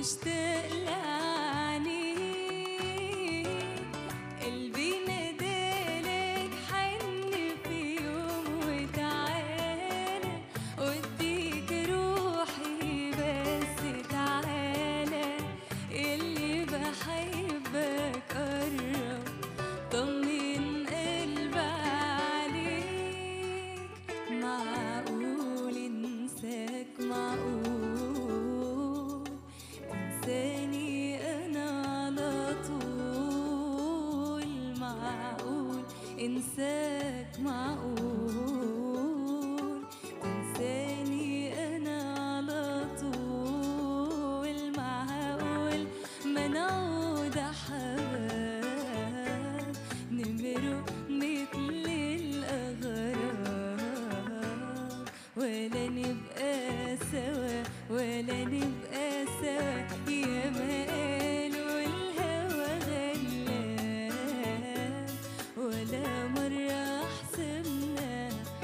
مشتاق لعينيك قلبي نادالك حن في يوم وتعالى وديك روحي بس تعالى اللي بحبك قرب طمن قلبي عليك معقول انساك معقول تنساني انا على طول معقول انساك معقول تنساني انا على طول معقول ما نعود احباب نمرق مثل الاغراب ولا نبقى سوا ولا نبقى سوا يا ما قالوا الهوى غلاب ولا مرة حسبنا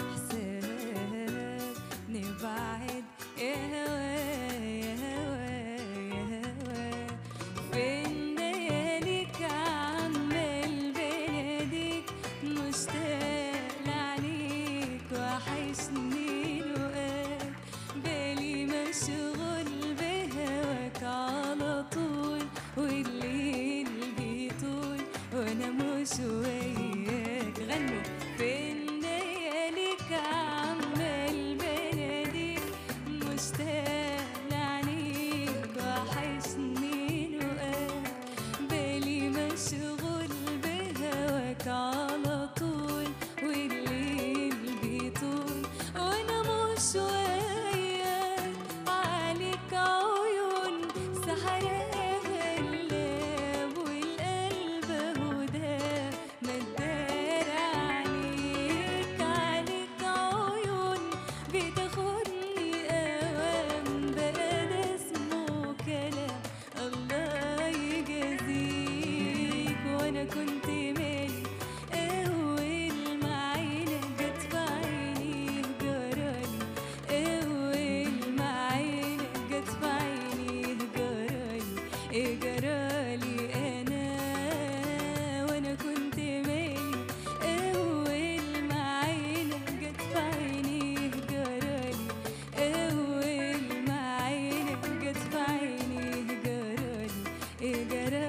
حساب نبعد يا هوا يا هوا يا هوا فين لياليك عمال بناديك مشتاق لعينيك وحشني لقاك بالي مشغول بهواك على طول والليل بيطول وانا مش وياك غنوا فين لياليك عمال بناديك مشتاق لعينيك وحشني لقاك بالي مشغول بهواك على طول والليل بيطول وانا مش وياك عليك عيون سحرها غلاب والقلب هدى مدار عليك عليك عيون بتاخدني اوام بقى ده اسمه كلام الله يجازيك وانا كنت مالي اول ما عينك جت في عيني جرالي اول ما عينك جت في عيني جرالي ايه جرالي انا وانا كنت مالي اول ما عينك جت في عيني جرالي اول ما عينك جت في عيني جرالي ايه جرالي